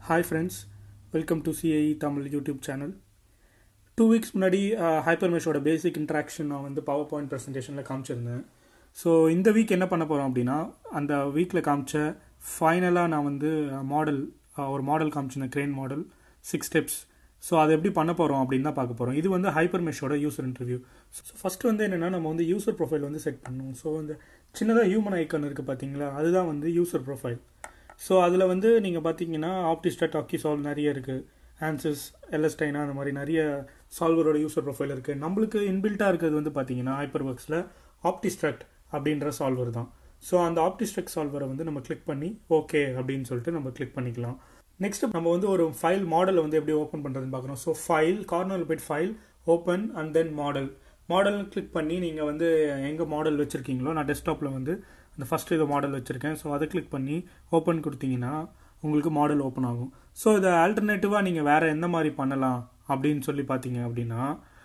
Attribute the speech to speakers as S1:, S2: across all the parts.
S1: hi friends welcome to CIE Tamil YouTube channel two weeks முன்னாடி hyper மெஷோட basic introduction நான் வந்து பவர் பாயிண்ட் ப்ரெசன்டேஷனில் காமிச்சிருந்தேன் ஸோ இந்த வீக் என்ன பண்ண போகிறோம் அப்படின்னா அந்த வீக்கில் காமிச்ச ஃபைனலாக நான் வந்து மாடல் ஒரு மாடல் காமிச்சிருந்தேன் crane model six steps so அதை எப்படி பண்ண போகிறோம் அப்படின்னு தான் பார்க்க போகிறோம் இது வந்து ஹைப்பர் மெஷோட யூசர் இன்டர்வியூ ஸோ ஃபஸ்ட்டு வந்து என்னென்னா நம்ம வந்து யூசர் ப்ரொஃபைல் வந்து செட் பண்ணணும் ஸோ இந்த சின்னதாக ஹியூமன் ஐக்கன் இருக்குது பார்த்தீங்களா அதுதான் வந்து யூசர் ப்ரொஃபைல் ஸோ அதில் வந்து நீங்கள் பார்த்தீங்கன்னா ஆப்டிஸ்டட் ஆக்கி சால்வ் நிறைய இருக்குது ஆன்சர்ஸ் எல்எஸ்டைனா அந்த மாதிரி நிறைய சால்வரோட யூசர் ப்ரொஃபைல் இருக்குது நம்மளுக்கு இன்பில்ட்டாக இருக்கிறது வந்து பார்த்தீங்கன்னா ஹைப்பர் ஒர்க்ஸில் ஆப்டிஸ்ட்ரக்ட் அப்படின்ற சால்வர் தான் ஸோ அந்த ஆப்டிஸ்ட்ரக்ட் சால்வரை வந்து நம்ம கிளிக் பண்ணி ஓகே அப்படின்னு சொல்லிட்டு நம்ம கிளிக் பண்ணிக்கலாம் நெக்ஸ்ட் நம்ம வந்து ஒரு ஃபைல் மாடலை வந்து எப்படி ஓப்பன் பண்ணுறதுன்னு பார்க்குறோம் ஸோ ஃபைல் கார்னரில் போய்ட்டு file open and then model model click பண்ணி நீங்கள் வந்து எங்கே மாடல் வச்சுருக்கீங்களோ நான் டெஸ்க்டாப்பில் வந்து அந்த ஃபஸ்ட்டு இது மாடல் வச்சுருக்கேன் ஸோ அதை கிளிக் பண்ணி ஓப்பன் கொடுத்தீங்கன்னா உங்களுக்கு மாடல் ஓப்பன் ஆகும் ஸோ இதை ஆல்டர்னேட்டிவாக நீங்கள் வேறு எந்த மாதிரி பண்ணலாம் அப்படின்னு சொல்லி பார்த்தீங்க அப்படின்னா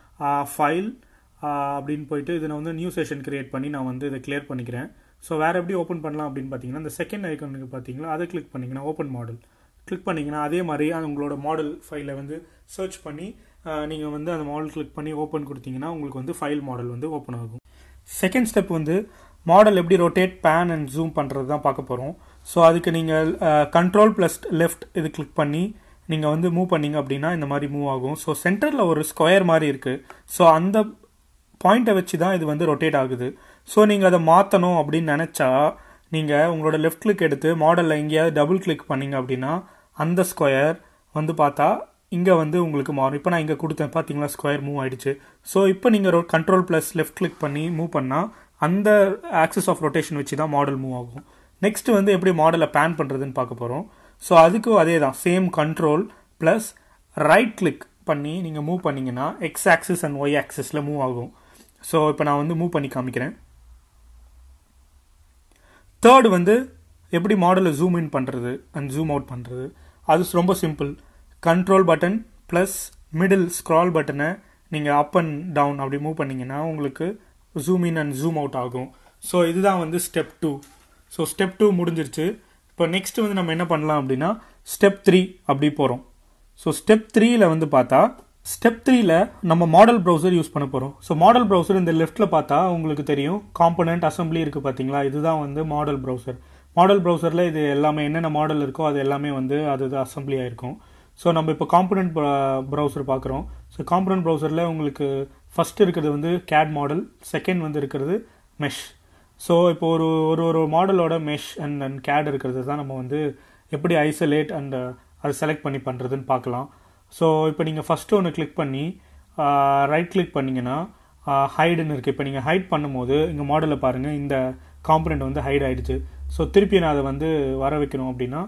S1: ஃபைல் அப்படின்னு போயிட்டு இதை நான் வந்து நியூ செஷன் கிரியேட் பண்ணி நான் வந்து இதை கிளியர் பண்ணிக்கிறேன் ஸோ வேறு எப்படி ஓப்பன் பண்ணலாம் அப்படின்னு பார்த்தீங்கன்னா இந்த செகண்ட் ஐக்கனுக்கு பார்த்தீங்களா அதை கிளிக் பண்ணிங்கன்னா ஓப்பன் மாடல் கிளிக் பண்ணிங்கன்னா அதே மாதிரி உங்களோட மாடல் ஃபைலை வந்து சர்ச் பண்ணி நீங்கள் வந்து அந்த மாடல் கிளிக் பண்ணி ஓப்பன் கொடுத்தீங்கன்னா உங்களுக்கு வந்து ஃபைல் மாடல் வந்து ஓப்பன் ஆகும் செகண்ட் ஸ்டெப் வந்து மாடல் எப்படி ரொட்டேட் பேன் அண்ட் ஜூம் பண்ணுறது தான் பார்க்க போகிறோம் ஸோ அதுக்கு நீங்கள் கண்ட்ரோல் ப்ளஸ் லெஃப்ட் இது கிளிக் பண்ணி நீங்கள் வந்து மூவ் பண்ணீங்க அப்படின்னா இந்த மாதிரி மூவ் ஆகும் ஸோ சென்டரில் ஒரு ஸ்கொயர் மாதிரி இருக்குது ஸோ அந்த பாயிண்ட்டை வச்சு தான் இது வந்து ரொட்டேட் ஆகுது ஸோ நீங்கள் அதை மாற்றணும் அப்படின்னு நினச்சா நீங்கள் உங்களோட லெஃப்ட் கிளிக் எடுத்து மாடலில் எங்கேயாவது டபுள் கிளிக் பண்ணீங்க அப்படின்னா அந்த ஸ்கொயர் வந்து பார்த்தா இங்கே வந்து உங்களுக்கு மாறும் இப்போ நான் இங்கே கொடுத்தேன் பார்த்தீங்களா ஸ்கொயர் மூவ் ஆயிடுச்சு ஸோ இப்போ நீங்கள் கண்ட்ரோல் ப்ளஸ் லெஃப்ட் கிளிக் பண்ணி மூவ் பண்ணால் அந்த ஆக்சஸ் ஆஃப் ரொட்டேஷன் வச்சு தான் மாடல் மூவ் ஆகும் நெக்ஸ்ட் வந்து எப்படி மாடலை பேன் பண்ணுறதுன்னு பார்க்க போகிறோம் ஸோ அதுக்கும் அதே தான் same control plus right click பண்ணி நீங்கள் மூவ் பண்ணிங்கன்னா எக்ஸ் ஆக்சிஸ் அண்ட் ஒய் ஆக்சிஸில் மூவ் ஆகும் ஸோ இப்போ நான் வந்து மூவ் பண்ணி காமிக்கிறேன் தேர்டு வந்து எப்படி மாடலை ஜூம் இன் பண்ணுறது அண்ட் ஜூம் அவுட் பண்ணுறது அது ரொம்ப simple control button plus middle scroll பட்டனை நீங்கள் அப் அண்ட் டவுன் அப்படி மூவ் பண்ணிங்கன்னா உங்களுக்கு zoom in and zoom out ஆகும் ஸோ இதுதான் வந்து step two so step two முடிஞ்சிருச்சு இப்போ நெக்ஸ்ட் வந்து நம்ம என்ன பண்ணலாம் அப்படின்னா ஸ்டெப் த்ரீ அப்படி போகிறோம் ஸோ ஸ்டெப் த்ரீயில் வந்து பார்த்தா ஸ்டெப் த்ரீல நம்ம மாடல் ப்ரௌசர் யூஸ் பண்ண போகிறோம் ஸோ மாடல் ப்ரௌசர் இந்த லெஃப்ட்டில் பார்த்தா உங்களுக்கு தெரியும் காம்பனண்ட் அசம்பிளி இருக்குது பார்த்தீங்களா இதுதான் வந்து மாடல் ப்ரௌசர் மாடல் ப்ரௌசரில் இது எல்லாமே என்னென்ன மாடல் இருக்கோ அது எல்லாமே வந்து அது அசம்பிளி ஆயிருக்கும் ஸோ நம்ம இப்போ காம்பனண்ட் ப்ரௌசர் பார்க்குறோம் ஸோ காம்பனண்ட் ப்ரௌசரில் உங்களுக்கு ஃபஸ்ட் இருக்கிறது வந்து கேட் மாடல் செகண்ட் வந்து இருக்கிறது மெஷ் ஸோ இப்போ ஒரு ஒரு ஒரு மாடலோட மெஷ் அண்ட் அண்ட் கேட் இருக்கிறது தான் நம்ம வந்து எப்படி ஐசோலேட் அண்ட் அதை செலக்ட் பண்ணி பண்ணுறதுன்னு பார்க்கலாம் ஸோ இப்போ நீங்கள் ஃபஸ்ட்டு ஒன்று கிளிக் பண்ணி ரைட் கிளிக் பண்ணிங்கன்னா ஹைடுன்னு இருக்குது இப்போ நீங்கள் ஹைட் பண்ணும்போது இங்கே மாடலில் பாருங்கள் இந்த காம்பனண்ட் வந்து ஹைட் ஆகிடுச்சு ஸோ திருப்பி நான் அதை வந்து வர வைக்கணும் அப்படின்னா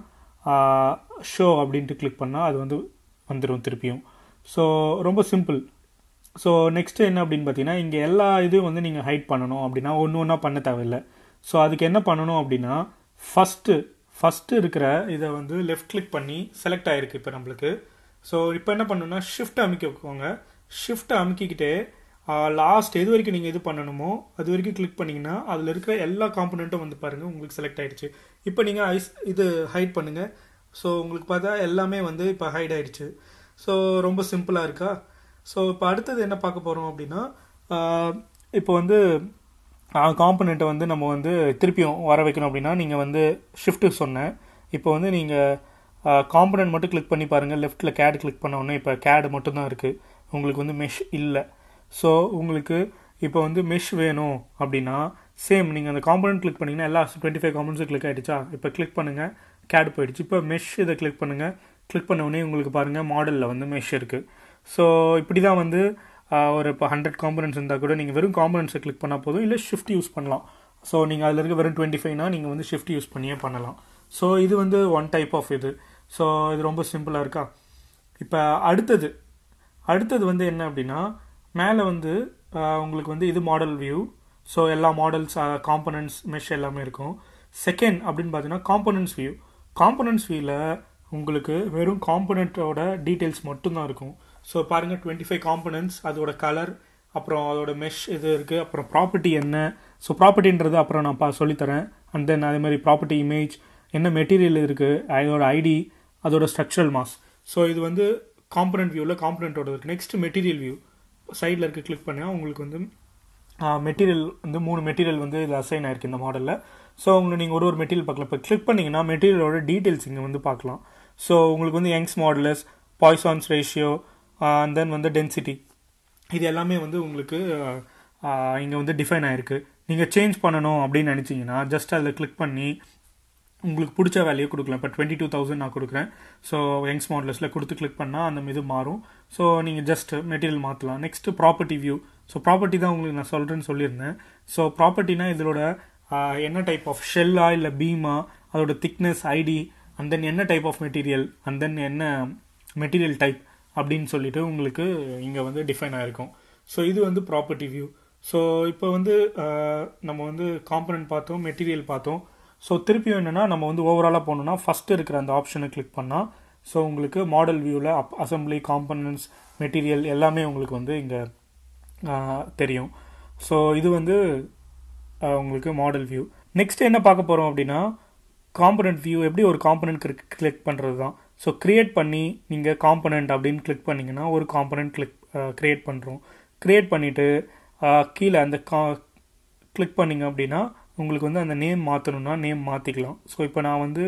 S1: ஷோ அப்படின்ட்டு கிளிக் பண்ணால் அது வந்து வந்துடும் திருப்பியும் ஸோ ரொம்ப சிம்பிள் ஸோ நெக்ஸ்ட்டு என்ன அப்படின்னு பார்த்தீங்கன்னா இங்கே எல்லா இதுவும் வந்து நீங்கள் ஹைட் பண்ணணும் அப்படின்னா ஒன்று ஒன்றா பண்ண தேவையில்லை ஸோ அதுக்கு என்ன பண்ணணும் அப்படின்னா ஃபஸ்ட்டு ஃபஸ்ட்டு இருக்கிற இதை வந்து லெஃப்ட் கிளிக் பண்ணி செலக்ட் ஆகிருக்கு இப்போ நம்மளுக்கு ஸோ இப்போ என்ன பண்ணணும்னா ஷிஃப்ட் அமைக்கோங்க ஷிஃப்ட் அமுக்கிக்கிட்டே லாஸ்ட் எது வரைக்கும் நீங்கள் இது பண்ணணுமோ அது வரைக்கும் கிளிக் பண்ணிங்கன்னா அதில் இருக்கிற எல்லா காம்பனண்ட்டும் வந்து பாருங்கள் உங்களுக்கு செலக்ட் ஆகிடுச்சு இப்போ நீங்கள் ஐஸ் இது ஹைட் பண்ணுங்கள் ஸோ உங்களுக்கு பார்த்தா எல்லாமே வந்து இப்போ ஹைட் ஆகிடுச்சு ஸோ ரொம்ப சிம்பிளாக இருக்கா ஸோ இப்போ அடுத்தது என்ன பார்க்க போகிறோம் அப்படின்னா இப்போ வந்து காம்பனண்ட்டை வந்து நம்ம வந்து திருப்பியும் வர வைக்கணும் அப்படின்னா நீங்கள் வந்து ஷிஃப்ட்டு சொன்னேன் இப்போ வந்து நீங்கள் காம்பனண்ட் மட்டும் கிளிக் பண்ணி பாருங்கள் லெஃப்ட்டில் கேட் கிளிக் பண்ண உடனே இப்போ கேடு மட்டும்தான் இருக்குது உங்களுக்கு வந்து மெஷ் இல்லை ஸோ உங்களுக்கு இப்போ வந்து மெஷ் வேணும் அப்படின்னா சேம் நீங்கள் அந்த காம்பனண்ட் கிளிக் பண்ணிங்கன்னா எல்லா டுவெண்ட்டி ஃபைவ் காம்பனண்ட்ஸும் கிளிக் ஆகிடுச்சா இப்போ கிளிக் பண்ணுங்கள் கேட் போயிடுச்சு இப்போ மெஷ் இதை கிளிக் பண்ணுங்கள் கிளிக் பண்ண உடனே உங்களுக்கு பாருங்கள் மாடலில் வந்து மெஷ் இருக்குது ஸோ இப்படி தான் வந்து ஒரு இப்போ ஹண்ட்ரட் காம்பனன்ஸ் இருந்தால் கூட நீங்கள் வெறும் காம்பனன்ஸை கிளிக் பண்ணால் போதும் இல்லை ஷிஃப்ட் யூஸ் பண்ணலாம் ஸோ நீங்கள் அதில் இருக்க வெறும் டுவெண்ட்டி ஃபைவ்னா நீங்கள் வந்து ஷிஃப்ட் யூஸ் பண்ணியே பண்ணலாம் ஸோ இது வந்து ஒன் டைப் ஆஃப் இது ஸோ இது ரொம்ப சிம்பிளாக இருக்கா இப்போ அடுத்தது அடுத்தது வந்து என்ன அப்படின்னா மேலே வந்து உங்களுக்கு வந்து இது மாடல் வியூ ஸோ எல்லா மாடல்ஸ் காம்பனன்ட்ஸ் மெஷ் எல்லாமே இருக்கும் செகண்ட் அப்படின்னு பார்த்தீங்கன்னா காம்பனன்ட்ஸ் வியூ காம்பனன்ட்ஸ் வியூவில் உங்களுக்கு வெறும் காம்பனண்ட்டோட டீட்டெயில்ஸ் மட்டும்தான் இருக்கும் ஸோ பாருங்கள் டுவெண்ட்டி ஃபைவ் காம்பனன்ட்ஸ் அதோட கலர் அப்புறம் அதோட மெஷ் இது இருக்குது அப்புறம் ப்ராப்பர்ட்டி என்ன ஸோ ப்ராப்பர்ட்டின்றது அப்புறம் நான் பா சொல்லித்தரேன் அண்ட் தென் அதே மாதிரி ப்ராப்பர்ட்டி இமேஜ் என்ன மெட்டீரியல் இருக்குது அதோட ஐடி அதோட ஸ்ட்ரக்சரல் மாஸ் ஸோ இது வந்து காம்பனண்ட் வியூவில் காம்பனண்ட்டோட இருக்குது நெக்ஸ்ட் மெட்டீரியல் வியூ சைடில் இருக்க கிளிக் பண்ணால் உங்களுக்கு வந்து மெட்டீரியல் வந்து மூணு மெட்டீரியல் வந்து இது அசைன் ஆயிருக்கு இந்த மாடலில் ஸோ உங்களுக்கு நீங்கள் ஒரு ஒரு மெட்டீரியல் பார்க்கலாம் இப்போ கிளிக் பண்ணிங்கன்னா மெட்டீரியலோட டீட்டெயில்ஸ் இங்கே வந்து பார்க்கலாம் ஸோ உங்களுக்கு வந்து Young's modulus Poisson's ratio and then வந்து டென்சிட்டி இது எல்லாமே வந்து உங்களுக்கு இங்கே வந்து டிஃபைன் ஆயிருக்கு நீங்கள் சேஞ்ச் பண்ணணும் அப்படின்னு நினச்சிங்கன்னா ஜஸ்ட் அதில் கிளிக் பண்ணி உங்களுக்கு பிடிச்ச வேலையை கொடுக்கலாம் இப்போ டுவெண்ட்டி டூ தௌசண்ட் நான் கொடுக்குறேன் ஸோ யங்ஸ் மாடலஸில் கொடுத்து கிளிக் பண்ணால் அந்த இது மாறும் ஸோ நீங்கள் ஜஸ்ட் மெட்டீரியல் மாற்றலாம் next property view so property தான் உங்களுக்கு நான் சொல்கிறேன்னு சொல்லியிருந்தேன் ஸோ ப்ராப்பர்ட்டினா இதோட என்ன டைப் ஆஃப் ஷெல்லா இல்லை பீமா அதோட திக்னஸ் ஐடி அண்ட் தென் என்ன type of material and then என்ன மெட்டீரியல் டைப் அப்படின்னு சொல்லிட்டு உங்களுக்கு இங்கே வந்து டிஃபைன் ஆகிருக்கும் ஸோ இது வந்து ப்ராப்பர்ட்டி வியூ ஸோ இப்போ வந்து நம்ம வந்து காம்பனன்ட் பார்த்தோம் மெட்டீரியல் பார்த்தோம் ஸோ திருப்பியும் என்னென்னா நம்ம வந்து ஓவராலாக போனோம்னா ஃபஸ்ட்டு இருக்கிற அந்த ஆப்ஷனை கிளிக் பண்ணால் ஸோ உங்களுக்கு மாடல் வியூவில் அப் அசம்பிளி காம்பனன்ட்ஸ் மெட்டீரியல் எல்லாமே உங்களுக்கு வந்து இங்கே தெரியும் ஸோ இது வந்து உங்களுக்கு மாடல் வியூ நெக்ஸ்ட் என்ன பார்க்க போகிறோம் அப்படின்னா காம்பனண்ட் வியூ எப்படி ஒரு காம்பனண்ட் கிளிக் பண்ணுறது தான் ஸோ க்ரியேட் பண்ணி நீங்கள் காம்பனண்ட் அப்படின்னு கிளிக் பண்ணிங்கன்னா ஒரு காம்பனண்ட் கிளிக் க்ரியேட் பண்ணுறோம் க்ரியேட் பண்ணிவிட்டு கீழே அந்த கா கிளிக் பண்ணிங்க அப்படின்னா உங்களுக்கு வந்து அந்த நேம் மாற்றணும்னா நேம் மாற்றிக்கலாம் ஸோ இப்போ நான் வந்து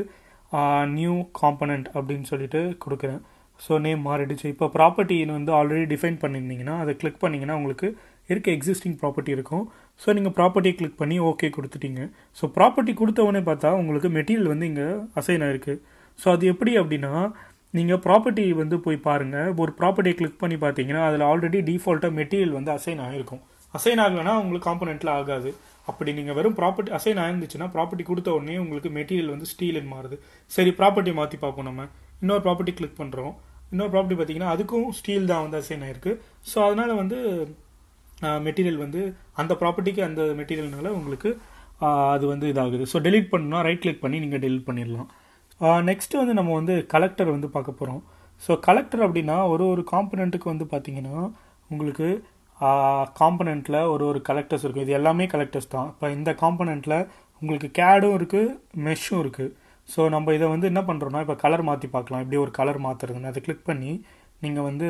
S1: நியூ காம்பனண்ட் அப்படின்னு சொல்லிட்டு கொடுக்குறேன் ஸோ நேம் மாறிடுச்சு இப்போ ப்ராப்பர்ட்டின்னு வந்து ஆல்ரெடி டிஃபைன் பண்ணியிருந்தீங்கன்னா அதை கிளிக் பண்ணிங்கன்னா உங்களுக்கு இருக்க எக்ஸிஸ்டிங் ப்ராப்பர்ட்டி இருக்கும் ஸோ நீங்கள் ப்ராப்பர்ட்டியை கிளிக் பண்ணி ஓகே கொடுத்துட்டீங்க ஸோ ப்ராப்பர்ட்டி கொடுத்தவொடனே பார்த்தா உங்களுக்கு மெட்டீரியல் வந்து இங்கே அசைன் ஆயிருக்கு ஸோ அது எப்படி அப்படின்னா நீங்கள் ப்ராப்பர்ட்டி வந்து போய் பாருங்கள் ஒரு ப்ராப்பர்ட்டியை கிளிக் பண்ணி பார்த்தீங்கன்னா அதில் ஆல்ரெடி டிஃபால்ட்டாக மெட்டீரியல் வந்து அசைன் ஆகிருக்கும் அசைன் ஆகலைன்னா உங்களுக்கு காம்பனண்ட்டில் ஆகாது அப்படி நீங்கள் வெறும் ப்ராப்பர்ட்டி அசைன் ஆயிருந்துச்சுன்னா ப்ராப்பர்ட்டி கொடுத்த உடனே உங்களுக்கு மெட்டீரியல் வந்து ஸ்டீல்னு மாறுது சரி ப்ராப்பர்ட்டி மாற்றி பார்ப்போம் நம்ம இன்னொரு ப்ராப்பர்ட்டி கிளிக் பண்ணுறோம் இன்னொரு ப்ராப்பர்ட்டி பார்த்தீங்கன்னா அதுக்கும் ஸ்டீல் தான் வந்து அசைன் ஆயிருக்கு ஸோ அதனால் வந்து மெட்டீரியல் வந்து அந்த ப்ராப்பர்ட்டிக்கு அந்த மெட்டீரியல்னால உங்களுக்கு அது வந்து இதாகுது ஸோ டெலிட் பண்ணணும்னா ரைட் கிளிக் பண்ணி நீங்கள் டெலிட் பண்ணிடலாம் நெக்ஸ்ட் வந்து நம்ம வந்து கலெக்டர் வந்து பார்க்க போகிறோம் ஸோ கலெக்டர் அப்படின்னா ஒரு ஒரு காம்பனண்ட்டுக்கு வந்து பார்த்தீங்கன்னா உங்களுக்கு காம்பனண்ட்டில் ஒரு ஒரு கலெக்டர்ஸ் இருக்கும் இது எல்லாமே கலெக்டர்ஸ் தான் இப்போ இந்த காம்பனண்ட்டில் உங்களுக்கு கேடும் இருக்குது மெஷ்ஷும் இருக்குது ஸோ நம்ம இதை வந்து என்ன பண்ணுறோம்னா இப்போ கலர் மாற்றி பார்க்கலாம் இப்படி ஒரு கலர் மாற்றுறதுன்னு அதை கிளிக் பண்ணி நீங்கள் வந்து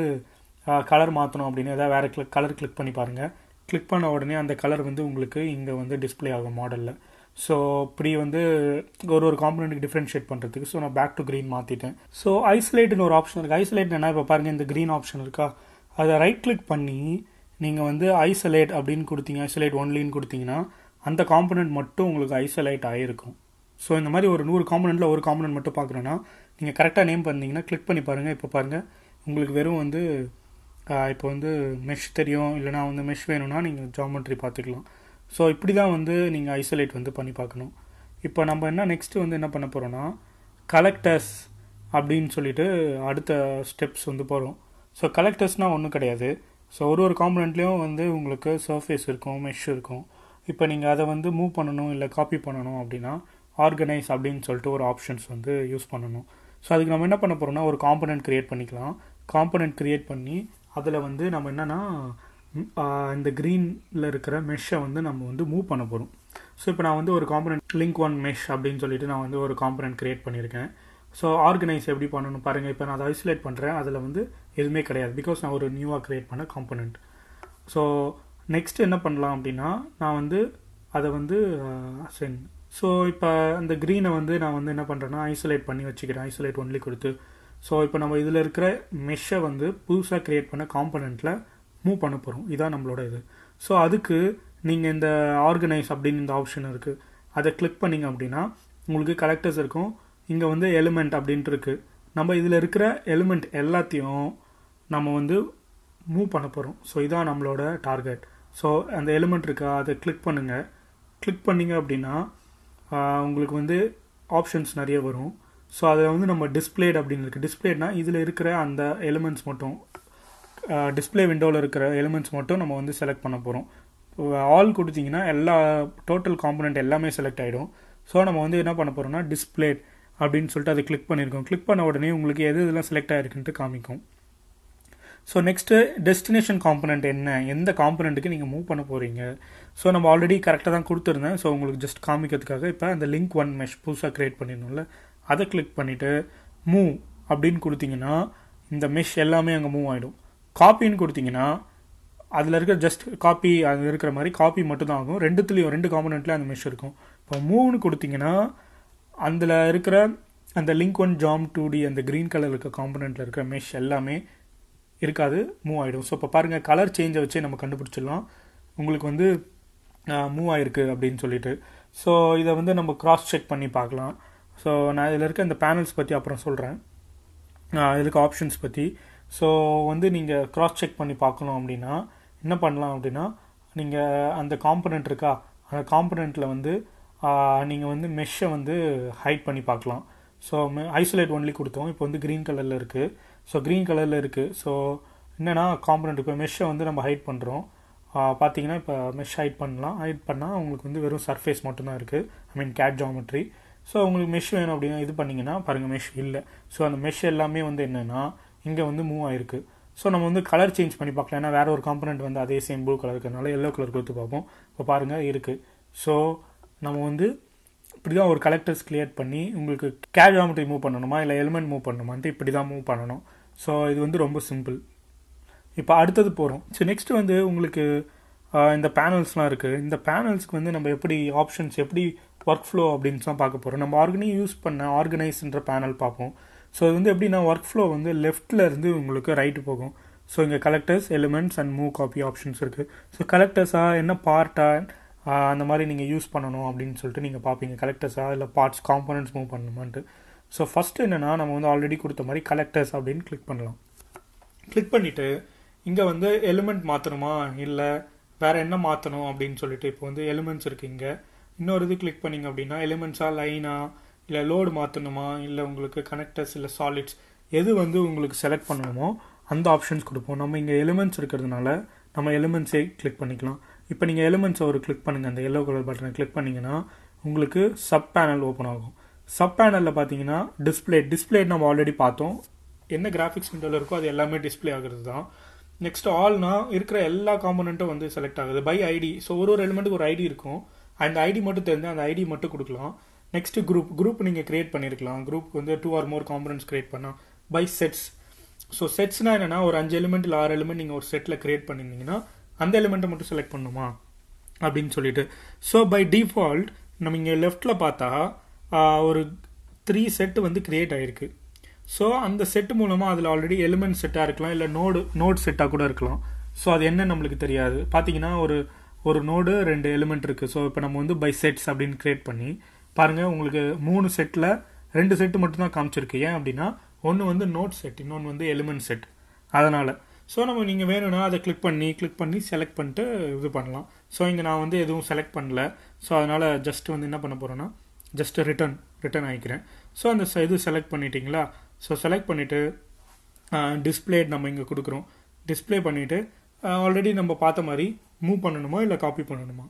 S1: கலர் மாற்றணும் அப்படின்னு ஏதாவது வேறு கிளிக் கலர் கிளிக் பண்ணி பாருங்கள் கிளிக் பண்ண உடனே அந்த கலர் வந்து உங்களுக்கு இங்கே வந்து டிஸ்பிளே ஆகும் மாடலில் ஸோ இப்படி வந்து ஒரு ஒரு காம்பனண்ட்டுக்கு டிஃப்ரென்ஷியேட் பண்ணுறதுக்கு ஸோ நான் பேக் டு க்ரீன் மாற்றிட்டேன் ஸோ ஐசோலேட்னு ஒரு ஆப்ஷன் இருக்குது ஐசோலேட் என்ன இப்போ பாருங்கள் இந்த க்ரீன் ஆப்ஷன் இருக்கா அதை ரைட் கிளிக் பண்ணி நீங்கள் வந்து ஐசோலேட் அப்படின்னு கொடுத்தீங்க ஐசோலேட் ஒன்லின்னு கொடுத்தீங்கன்னா அந்த காம்பனண்ட் மட்டும் உங்களுக்கு ஐசோலேட் ஆகிருக்கும் ஸோ இந்த மாதிரி ஒரு நூறு காம்பனண்ட்டில் ஒரு காம்பனண்ட் மட்டும் பார்க்குறோன்னா நீங்கள் கரெக்டாக நேம் பண்ணீங்கன்னா கிளிக் பண்ணி பாருங்கள் இப்போ பாருங்கள் உங்களுக்கு வெறும் வந்து இப்போ வந்து மெஷ் தெரியும் இல்லைனா வந்து மெஷ் வேணும்னா நீங்கள் ஜாமெட்ரி பார்த்துக்கலாம் ஸோ இப்படி தான் வந்து நீங்கள் ஐசோலேட் வந்து பண்ணி பார்க்கணும் இப்போ நம்ம என்ன நெக்ஸ்ட்டு வந்து என்ன பண்ண போகிறோன்னா கலெக்டர்ஸ் அப்படின்னு சொல்லிட்டு அடுத்த ஸ்டெப்ஸ் வந்து போகிறோம் ஸோ கலெக்டர்ஸ்னால் ஒன்றும் கிடையாது ஸோ ஒரு ஒரு காம்பனண்ட்லேயும் வந்து உங்களுக்கு சர்ஃபேஸ் இருக்கும் மெஷ் இருக்கும் இப்போ நீங்கள் அதை வந்து மூவ் பண்ணணும் இல்லை காப்பி பண்ணணும் அப்படின்னா ஆர்கனைஸ் அப்படின்னு சொல்லிட்டு ஒரு ஆப்ஷன்ஸ் வந்து யூஸ் பண்ணணும் ஸோ அதுக்கு நம்ம என்ன பண்ண போகிறோம்னா ஒரு காம்பனண்ட் க்ரியேட் பண்ணிக்கலாம் காம்பனண்ட் க்ரியேட் பண்ணி அதில் வந்து நம்ம என்னென்னா இந்த க்ரீனில் இருக்கிற மெஷ்ஷை வந்து நம்ம வந்து மூவ் பண்ண போகிறோம் ஸோ இப்போ நான் வந்து ஒரு காம்பனண்ட் லிங்க் ஒன் மெஷ் அப்படின்னு சொல்லிட்டு நான் வந்து ஒரு காம்பனண்ட் க்ரியேட் பண்ணியிருக்கேன் ஸோ ஆர்கனைஸ் எப்படி பண்ணணும் பாருங்கள் இப்போ நான் அதை ஐசோலேட் பண்ணுறேன் அதில் வந்து எதுவுமே கிடையாது பிகாஸ் நான் ஒரு நியூவாக க்ரியேட் பண்ண காம்பனண்ட் ஸோ நெக்ஸ்ட் என்ன பண்ணலாம் அப்படின்னா நான் வந்து அதை வந்து சென் ஸோ இப்போ அந்த க்ரீனை வந்து நான் வந்து என்ன பண்ணுறேன்னா ஐசோலேட் பண்ணி வச்சுக்கிறேன் ஐசோலேட் ஒன்லி கொடுத்து ஸோ இப்போ நம்ம இதில் இருக்கிற மெஷ்ஷை வந்து புதுசாக க்ரியேட் பண்ண காம்பனண்ட்டில் மூவ் பண்ண போகிறோம் இதான் நம்மளோட இது ஸோ அதுக்கு நீங்கள் இந்த ஆர்கனைஸ் அப்படின்னு இந்த ஆப்ஷன் இருக்குது அதை கிளிக் பண்ணிங்க அப்படின்னா உங்களுக்கு கலெக்டர்ஸ் இருக்கும் இங்கே வந்து எலிமெண்ட் அப்படின்ட்டு இருக்குது நம்ம இதில் இருக்கிற எலிமெண்ட் எல்லாத்தையும் நம்ம வந்து மூவ் பண்ண போகிறோம் ஸோ இதான் நம்மளோட டார்கெட் ஸோ அந்த எலிமெண்ட் இருக்கா அதை கிளிக் பண்ணுங்கள் கிளிக் பண்ணிங்க அப்படின்னா உங்களுக்கு வந்து ஆப்ஷன்ஸ் நிறைய வரும் ஸோ அதை வந்து நம்ம டிஸ்பிளேட் அப்படின்னு இருக்குது டிஸ்பிளேட்னா இதில் இருக்கிற அந்த எலிமெண்ட்ஸ் மட்டும் டிஸ்பிளே விண்டோவில் இருக்கிற எலிமெண்ட்ஸ் மட்டும் நம்ம வந்து செலக்ட் பண்ண போகிறோம் ஆல் கொடுத்தீங்கன்னா எல்லா டோட்டல் காம்பனண்ட் எல்லாமே செலக்ட் ஆகிடும் ஸோ நம்ம வந்து என்ன பண்ண போகிறோம்னா டிஸ்பிளேட் அப்படின்னு சொல்லிட்டு அதை கிளிக் பண்ணியிருக்கோம் கிளிக் பண்ண உடனே உங்களுக்கு எது இதெல்லாம் செலக்ட் ஆகிருக்குன்ட்டு காமிக்கும் ஸோ நெக்ஸ்ட்டு டெஸ்டினேஷன் காம்பனண்ட் என்ன எந்த காம்பனண்ட்டுக்கு நீங்கள் மூவ் பண்ண போகிறீங்க ஸோ நம்ம ஆல்ரெடி கரெக்டாக தான் கொடுத்துருந்தேன் ஸோ உங்களுக்கு ஜஸ்ட் காமிக்கிறதுக்காக இப்போ அந்த லிங்க் ஒன் மெஷ் புதுசாக க்ரியேட் பண்ணிடணும்ல அதை கிளிக் பண்ணிவிட்டு மூவ் அப்படின்னு கொடுத்தீங்கன்னா இந்த மெஷ் எல்லாமே அங்கே மூவ் ஆகிடும் காப்பின்னு கொடுத்தீங்கன்னா அதில் இருக்கிற ஜஸ்ட் காப்பி அது இருக்கிற மாதிரி காப்பி மட்டும் தான் ஆகும் ரெண்டுத்துலேயும் ரெண்டு காம்பனண்ட்லேயும் அந்த மெஷ் இருக்கும் இப்போ மூவ்னு கொடுத்தீங்கன்னா அதில் இருக்கிற அந்த லிங்க் ஒன் ஜாம் டூ டி அந்த க்ரீன் கலர் இருக்க காம்பனண்ட்டில் இருக்கிற மெஷ் எல்லாமே இருக்காது மூவ் ஆகிடும் ஸோ இப்போ பாருங்கள் கலர் சேஞ்சை வச்சே நம்ம கண்டுபிடிச்சிடலாம் உங்களுக்கு வந்து மூவ் ஆகிருக்கு அப்படின்னு சொல்லிட்டு ஸோ இதை வந்து நம்ம கிராஸ் செக் பண்ணி பார்க்கலாம் ஸோ நான் இதில் இருக்க இந்த பேனல்ஸ் பற்றி அப்புறம் சொல்கிறேன் இதில் இருக்க ஆப்ஷன்ஸ் பற்றி ஸோ வந்து நீங்கள் கிராஸ் செக் பண்ணி பார்க்கணும் அப்படின்னா என்ன பண்ணலாம் அப்படின்னா நீங்கள் அந்த காம்பனண்ட் இருக்கா அந்த காம்பனண்ட்டில் வந்து நீங்கள் வந்து மெஷ்ஷை வந்து ஹைட் பண்ணி பார்க்கலாம் ஸோ ஐசோலேட் ஒன்லி கொடுத்தோம் இப்போ வந்து க்ரீன் கலரில் இருக்குது ஸோ க்ரீன் கலரில் இருக்குது ஸோ என்னென்னா காம்பனண்ட் இப்போ மெஷ்ஷை வந்து நம்ம ஹைட் பண்ணுறோம் பார்த்தீங்கன்னா இப்போ மெஷ் ஹைட் பண்ணலாம் ஹைட் பண்ணால் உங்களுக்கு வந்து வெறும் சர்ஃபேஸ் மட்டும்தான் இருக்குது I mean CAD geometry so உங்களுக்கு மெஷ் வேணும் அப்படின்னு இது பண்ணிங்கன்னா பாருங்கள் மெஷ் இல்லை ஸோ அந்த மெஷ் எல்லாமே வந்து என்னென்னா இங்கே வந்து மூவ் ஆயிருக்கு ஸோ நம்ம வந்து கலர் சேஞ்ச் பண்ணி பார்க்கலாம் ஏன்னா வேறு ஒரு காம்பனண்ட் வந்து அதே சேம் ப்ளூ கலர் இருக்கிறதுனால எல்லோ கலர் கொடுத்து பார்ப்போம் இப்போ பாருங்கள் இருக்குது ஸோ நம்ம வந்து இப்படி தான் ஒரு கலெக்டர்ஸ் கிரியேட் பண்ணி உங்களுக்கு கேட் ஜாமெட்ரி மூவ் பண்ணணுமா இல்லை எலிமெண்ட் மூவ் பண்ணணுமான்ட்டு இப்படி தான் மூவ் பண்ணணும் ஸோ இது வந்து ரொம்ப சிம்பிள் இப்போ அடுத்தது போகிறோம் ஸோ நெக்ஸ்ட் வந்து உங்களுக்கு இந்த பேனல்ஸ்லாம் இருக்குது இந்த பேனல்ஸ்க்கு வந்து நம்ம எப்படி ஆப்ஷன்ஸ் எப்படி ஒர்க் ஃப்ளோ அப்படின்னு தான் பார்க்க போகிறோம் நம்ம ஆர்கனை யூஸ் பண்ண ஆர்கனைஸ்ன்ற பேனல் பார்ப்போம் ஸோ இது வந்து எப்படின்னா ஒர்க் ஃப்ளோ வந்து லெஃப்ட்டில் இருந்து உங்களுக்கு ரைட்டு போகும் ஸோ இங்கே collectors elements and move copy options இருக்குது ஸோ கலெக்டர்ஸாக என்ன பார்ட்டாக அந்த மாதிரி நீங்கள் யூஸ் பண்ணணும் அப்படின்னு சொல்லிட்டு நீங்கள் பார்ப்பீங்க கலெக்டர்ஸாக இல்லை பார்ட்ஸ் காம்பனன்ட்ஸ் மூவ் பண்ணணுமான்ட்டு ஸோ ஃபஸ்ட்டு என்னென்னா நம்ம வந்து ஆல்ரெடி கொடுத்த மாதிரி கலெக்டர்ஸ் அப்படின்னு கிளிக் பண்ணலாம் கிளிக் பண்ணிவிட்டு இங்கே வந்து எலிமெண்ட் மாற்றணுமா இல்லை வேறு என்ன மாற்றணும் அப்படின்னு சொல்லிட்டு இப்போ வந்து எலிமெண்ட்ஸ் இருக்குது இங்கே இன்னொரு இது கிளிக் பண்ணிங்க அப்படின்னா எலிமெண்ட்ஸாக லைனாக இல்லை லோடு மாற்றணுமா இல்லை உங்களுக்கு கனெக்டர்ஸ் இல்லை சாலிட்ஸ் எது வந்து உங்களுக்கு செலக்ட் பண்ணணுமோ அந்த ஆப்ஷன்ஸ் கொடுப்போம் நம்ம இங்கே எலிமெண்ட்ஸ் இருக்கிறதுனால நம்ம எலிமெண்ட்ஸே கிளிக் பண்ணிக்கலாம் இப்போ நீங்கள் எலிமெண்ட்ஸை ஒரு கிளிக் பண்ணுங்கள் அந்த எல்லோ கலர் பட்டனை கிளிக் பண்ணிங்கன்னா உங்களுக்கு சப் பேனல் ஓப்பன் ஆகும் சப் பேனலில் பார்த்தீங்கன்னா டிஸ்பிளே டிஸ்பிளே நம்ம ஆல்ரெடி பார்த்தோம் என்ன கிராஃபிக்ஸ் விண்டோவில் இருக்கோ அது எல்லாமே டிஸ்பிளே ஆகுறது தான் நெக்ஸ்ட் ஆல்னா இருக்கிற எல்லா காம்பனண்ட்டும் வந்து செலக்ட் ஆகுது பை ஐடி ஸோ ஒரு ஒரு எலிமெண்ட்டுக்கு ஒரு ஐடி இருக்கும் அந்த ஐடி மட்டும் தெரிஞ்சு அந்த ஐடி மட்டும் கொடுக்கலாம் நெக்ஸ்ட் குரூப் குரூப் நீங்கள் கிரியேட் பண்ணியிருக்கலாம் குரூப் வந்து two or more components create பண்ணால் பை செட்ஸ் ஸோ செட்ஸ்னால் என்னென்னா ஒரு அஞ்சு எலிமெண்ட் இல்லை ஆறு எலிமெண்ட் நீங்கள் ஒரு செட்டில் கிரியேட் பண்ணியிருந்தீங்கன்னா அந்த எலிமெண்ட்டை மட்டும் செலக்ட் பண்ணுமா அப்படின்னு சொல்லிட்டு ஸோ பை டிஃபால்ட் நம்ம இங்கே லெஃப்டில் பார்த்தா ஒரு த்ரீ செட்டு வந்து கிரியேட் ஆகிருக்கு ஸோ அந்த செட்டு மூலமாக அதில் ஆல்ரெடி எலிமெண்ட் செட்டாக இருக்கலாம் இல்லை நோடு நோட் செட்டாக கூட இருக்கலாம் ஸோ அது என்ன நம்மளுக்கு தெரியாது பார்த்தீங்கன்னா ஒரு ஒரு நோடு ரெண்டு எலிமெண்ட் இருக்குது ஸோ இப்போ நம்ம வந்து பை செட்ஸ் அப்படின்னு கிரியேட் பண்ணி பாருங்கள் உங்களுக்கு மூணு செட்டில் ரெண்டு செட்டு மட்டும்தான் காமிச்சிருக்கு ஏன் அப்படின்னா ஒன்று வந்து நோட் செட் இன்னொன்று வந்து எலிமெண்ட் செட் அதனால் ஸோ நம்ம நீங்கள் வேணும்னா அதை கிளிக் பண்ணி கிளிக் பண்ணி செலக்ட் பண்ணிட்டு இது பண்ணலாம் ஸோ இங்கே நான் வந்து எதுவும் செலக்ட் பண்ணல ஸோ அதனால் ஜஸ்ட் வந்து என்ன பண்ண போகிறேன்னா ஜஸ்ட் ரிட்டன் ரிட்டன் ஆகிக்கிறேன் ஸோ அந்த இது செலக்ட் பண்ணிட்டீங்களா ஸோ செலக்ட் பண்ணிவிட்டு டிஸ்பிளே நம்ம இங்கே கொடுக்குறோம் டிஸ்பிளே பண்ணிவிட்டு ஆல்ரெடி நம்ம பார்த்த மாதிரி மூவ் பண்ணணுமா இல்லை காப்பி பண்ணணுமா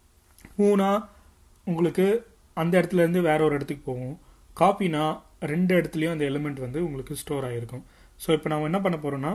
S1: மூணா உங்களுக்கு அந்த இடத்துலேருந்து வேற ஒரு இடத்துக்கு போகும் காப்பினா ரெண்டு இடத்துலையும் அந்த எலிமெண்ட் வந்து உங்களுக்கு ஸ்டோர் ஆகிருக்கும் ஸோ இப்போ நம்ம என்ன பண்ண போகிறோன்னா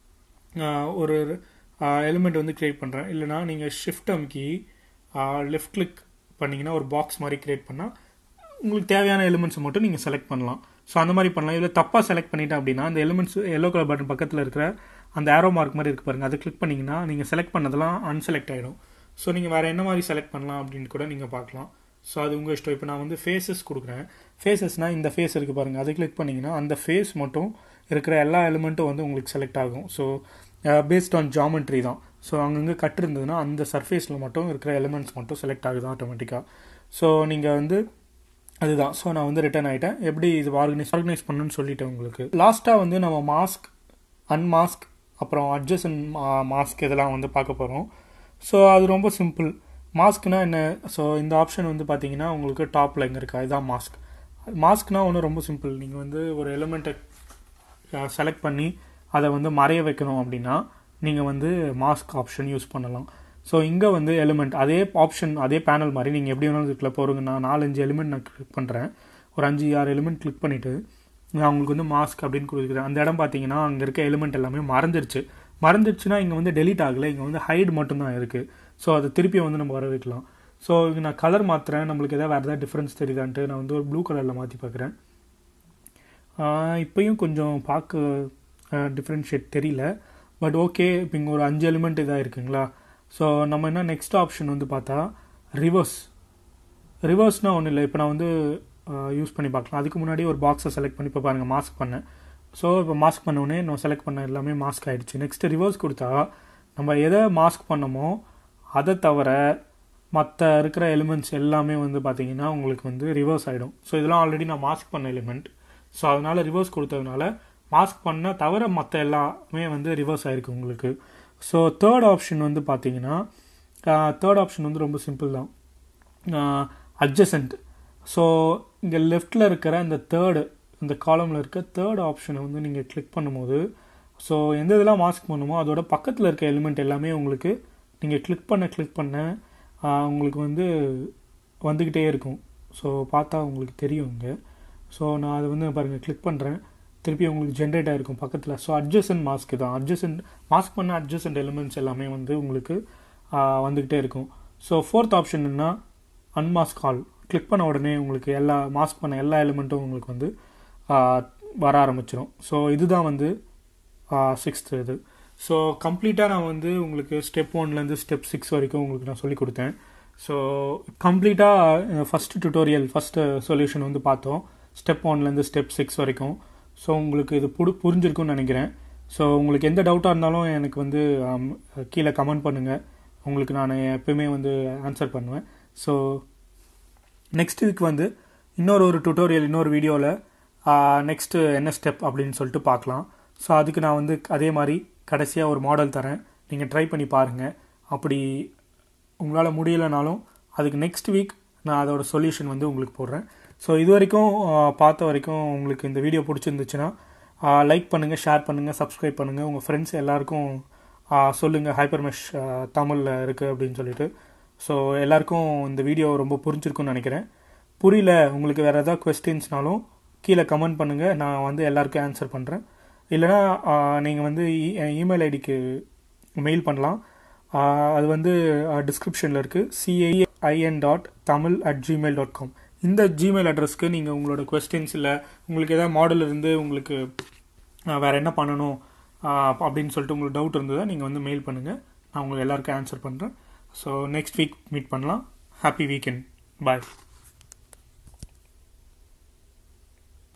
S1: ஒரு எலிமெண்ட் வந்து க்ரியேட் பண்ணுறேன் இல்லைனா நீங்கள் ஷிஃப்ட் அமுக்கி லெஃப்ட் கிளிக் பண்ணிங்கன்னா ஒரு பாக்ஸ் மாதிரி க்ரியேட் பண்ணால் உங்களுக்கு தேவையான எலிமெண்ட்ஸை மட்டும் நீங்கள் செலக்ட் பண்ணலாம் ஸோ அந்த மாதிரி பண்ணலாம் இல்லை தப்பாக செலக்ட் பண்ணிட்டேன் அப்படின்னா அந்த எலிமெண்ட்ஸ் எல்லோ கலர் பட்டன் பக்கத்தில் இருக்கிற அந்த ஆரோ மார்க் மாதிரி இருக்கு பாருங்கள் அதை கிளிக் பண்ணிங்கன்னா நீங்கள் செலக்ட் பண்ணதெல்லாம் அன்செலக்ட் ஆகிடும் ஸோ நீங்கள் வேறு என்ன மாதிரி செலக்ட் பண்ணலாம் அப்படின்னு கூட நீங்கள் பார்க்கலாம் ஸோ அது உங்கள் இஷ்டம் இப்போ நான் வந்து ஃபேஸஸ் கொடுக்குறேன் ஃபேஸஸ்னால் இந்த ஃபேஸ் இருக்குது பாருங்கள் அதை கிளிக் பண்ணிங்கன்னா அந்த ஃபேஸ் மட்டும் இருக்கிற எல்லா எலிமெண்ட்டும் வந்து உங்களுக்கு செலக்ட் ஆகும் ஸோ பேஸ்ட் ஆன் ஜாமெட்ரி தான் ஸோ அங்கங்கே கட் இருந்ததுன்னா அந்த சர்ஃபேஸில் மட்டும் இருக்கிற எலிமெண்ட்ஸ் மட்டும் செலக்ட் ஆகுது ஆட்டோமேட்டிக்காக ஸோ நீங்கள் வந்து அதுதான் ஸோ நான் வந்து ரிட்டர்ன் ஆகிட்டேன் எப்படி இது ஆர்கனைஸ் ஆர்கனைஸ் பண்ணணும்னு சொல்லிட்டேன் உங்களுக்கு லாஸ்ட்டாக வந்து நம்ம மாஸ்க் அன்மாஸ்க் அப்புறம் அட்ஜஸ்ட் மாஸ்க் இதெல்லாம் வந்து பார்க்க போகிறோம் ஸோ அது ரொம்ப சிம்பிள் மாஸ்க்னா என்ன ஸோ இந்த ஆப்ஷன் வந்து பார்த்தீங்கன்னா உங்களுக்கு டாப்பில் எங்கே இருக்கா இதுதான் மாஸ்க் மாஸ்க்னா ஒன்றும் ரொம்ப சிம்பிள் நீங்கள் வந்து ஒரு எலிமெண்ட்டை செலக்ட் பண்ணி அதை வந்து மறைய வைக்கணும் அப்படின்னா நீங்கள் வந்து மாஸ்க் ஆப்ஷன் யூஸ் பண்ணலாம் ஸோ இங்கே வந்து எலிமெண்ட் அதே ஆப்ஷன் அதே பேனல் மாதிரி நீங்கள் எப்படி வேணாலும் இதில் போகிறீங்க நான் நாலஞ்சு எலிமெண்ட் நான் கிளிக் பண்ணுறேன் ஒரு அஞ்சு ஆறு எலிமெண்ட் கிளிக் பண்ணிவிட்டு நான் உங்களுக்கு வந்து மாஸ்க் அப்படின்னு கொடுக்குறேன் அந்த இடம் பார்த்தீங்கன்னா அங்கே இருக்க எலிமெண்ட் எல்லாமே மறந்துருச்சு மறந்துருச்சுன்னா இங்கே வந்து டெலிட் ஆகலை இங்கே வந்து ஹைட் மட்டும்தான் இருக்குது ஸோ அதை திருப்பி வந்து நம்ம வர வைக்கலாம் ஸோ இங்கே நான் கலர் மாற்றுறேன் நம்மளுக்கு எதாவது வேறு ஏதாவது டிஃப்ரென்ஸ் தெரியுதான்ட்டு நான் வந்து ஒரு ப்ளூ கலரில் மாற்றி பார்க்குறேன் இப்போயும் கொஞ்சம் பார்க்க டிஃப்ரென்ஷியேட் தெரியல பட் ஓகே இப்போ இங்கே ஒரு அஞ்சு எலிமெண்ட் இதாக இருக்குங்களா ஸோ நம்ம என்ன நெக்ஸ்ட் ஆப்ஷன் வந்து பார்த்தா ரிவர்ஸ் ரிவர்ஸ்னால் ஒன்றும் இல்லை இப்போ நான் வந்து யூஸ் பண்ணி பார்க்கலாம் அதுக்கு முன்னாடி ஒரு பாக்ஸை செலக்ட் பண்ணி இப்போ பாருங்கள் மாஸ்க் பண்ணேன் ஸோ இப்போ மாஸ்க் பண்ணோடனே நான் செலக்ட் பண்ண எல்லாமே மாஸ்க் ஆகிடுச்சு நெக்ஸ்ட்டு ரிவர்ஸ் கொடுத்தா நம்ம எதை மாஸ்க் பண்ணமோ அதை தவிர மற்ற இருக்கிற எலிமெண்ட்ஸ் எல்லாமே வந்து பார்த்தீங்கன்னா உங்களுக்கு வந்து ரிவர்ஸ் ஆகிடும் ஸோ இதெல்லாம் ஆல்ரெடி நான் மாஸ்க் பண்ண எலிமெண்ட் ஸோ அதனால் ரிவர்ஸ் கொடுத்ததுனால மாஸ்க் பண்ண தவிர மற்ற எல்லாமே வந்து ரிவர்ஸ் ஆகிருக்கு உங்களுக்கு ஸோ தேர்ட் ஆப்ஷன் வந்து பார்த்தீங்கன்னா தேர்ட் ஆப்ஷன் வந்து ரொம்ப சிம்பிள் தான் அட்ஜசன்ட் ஸோ இங்கே லெஃப்டில் இருக்கிற இந்த தேர்டு இந்த காலமில் இருக்க தேர்ட் ஆப்ஷனை வந்து நீங்கள் கிளிக் பண்ணும்போது ஸோ எந்த இதெல்லாம் மாஸ்க் பண்ணுமோ அதோட பக்கத்தில் இருக்க எலிமெண்ட் எல்லாமே உங்களுக்கு நீங்கள் கிளிக் பண்ண கிளிக் பண்ண உங்களுக்கு வந்து வந்துக்கிட்டே இருக்கும் ஸோ பார்த்தா உங்களுக்கு தெரியும் இங்கே ஸோ நான் அதை வந்து பாருங்கள் கிளிக் பண்ணுறேன் திருப்பி உங்களுக்கு ஜென்ரேட் ஆகிருக்கும் பக்கத்தில் ஸோ அட்ஜசன்ட் மாஸ்க் தான் அட்ஜசன்ட் மாஸ்க் பண்ண அட்ஜசன்ட் எலிமெண்ட்ஸ் எல்லாமே வந்து உங்களுக்கு வந்துக்கிட்டே இருக்கும் ஸோ ஃபோர்த் ஆப்ஷன் என்ன அன்மாஸ்க் கால் கிளிக் பண்ண உடனே உங்களுக்கு எல்லா மாஸ்க் பண்ண எல்லா எலிமெண்ட்டும் உங்களுக்கு வந்து வர ஆரம்பிச்சிடும் ஸோ இதுதான் வந்து சிக்ஸ்த்து இது ஸோ கம்ப்ளீட்டாக நான் வந்து உங்களுக்கு ஸ்டெப் ஒன்லேருந்து ஸ்டெப் சிக்ஸ் வரைக்கும் உங்களுக்கு நான் சொல்லி கொடுத்தேன் ஸோ கம்ப்ளீட்டாக ஃபஸ்ட்டு டுட்டோரியல் ஃபஸ்ட்டு சொல்யூஷன் வந்து பார்த்தோம் ஸ்டெப் ஒன்லேருந்து ஸ்டெப் சிக்ஸ் வரைக்கும் ஸோ உங்களுக்கு இது புடு புரிஞ்சிருக்கும்னு நினைக்கிறேன் ஸோ உங்களுக்கு எந்த டவுட்டாக இருந்தாலும் எனக்கு வந்து கீழே கமெண்ட் பண்ணுங்கள் உங்களுக்கு நான் எப்பயுமே வந்து ஆன்சர் பண்ணுவேன் ஸோ நெக்ஸ்ட் வீக் வந்து இன்னொரு ஒரு டுட்டோரியல் இன்னொரு வீடியோவில் நெக்ஸ்ட்டு என்ன ஸ்டெப் அப்படின்னு சொல்லிட்டு பார்க்கலாம் ஸோ அதுக்கு நான் வந்து அதே மாதிரி கடைசியாக ஒரு மாடல் தரேன் நீங்கள் ட்ரை பண்ணி பாருங்கள் அப்படி உங்களால் முடியலைனாலும் அதுக்கு நெக்ஸ்ட் வீக் நான் அதோட சொல்யூஷன் வந்து உங்களுக்கு போடுறேன் ஸோ இது வரைக்கும் பார்த்த வரைக்கும் உங்களுக்கு இந்த வீடியோ பிடிச்சிருந்துச்சுன்னா லைக் பண்ணுங்கள் ஷேர் பண்ணுங்கள் சப்ஸ்கிரைப் பண்ணுங்கள் உங்கள் ஃப்ரெண்ட்ஸ் எல்லாருக்கும் சொல்லுங்கள் ஹைப்பர் மெஷ் தமிழில் இருக்குது அப்படின்னு சொல்லிட்டு ஸோ எல்லாருக்கும் இந்த வீடியோ ரொம்ப புரிஞ்சிருக்குன்னு நினைக்கிறேன் புரியல உங்களுக்கு வேறு ஏதாவது கொஸ்டின்ஸ்னாலும் கீழே கமெண்ட் பண்ணுங்கள் நான் வந்து எல்லாருக்கும் ஆன்சர் பண்ணுறேன் இல்லைனா நீங்கள் வந்து இமெயில் ஐடிக்கு மெயில் பண்ணலாம் அது வந்து டிஸ்கிரிப்ஷனில் இருக்குது CIIN dot Tamil at Gmail dot com இந்த ஜிமெயில் அட்ரஸ்க்கு நீங்கள் உங்களோட கொஸ்டின்ஸ் இல்லை உங்களுக்கு எதாவது மாடல் இருந்து உங்களுக்கு வேறு என்ன பண்ணணும் அப்படின்னு சொல்லிட்டு உங்களுக்கு டவுட் இருந்ததா நீங்கள் வந்து மெயில் பண்ணுங்கள் நான் உங்களுக்கு எல்லாருக்கும் ஆன்சர் பண்ணுறேன் ஸோ நெக்ஸ்ட் வீக் மீட் பண்ணலாம் ஹாப்பி வீக்கெண்ட் பாய்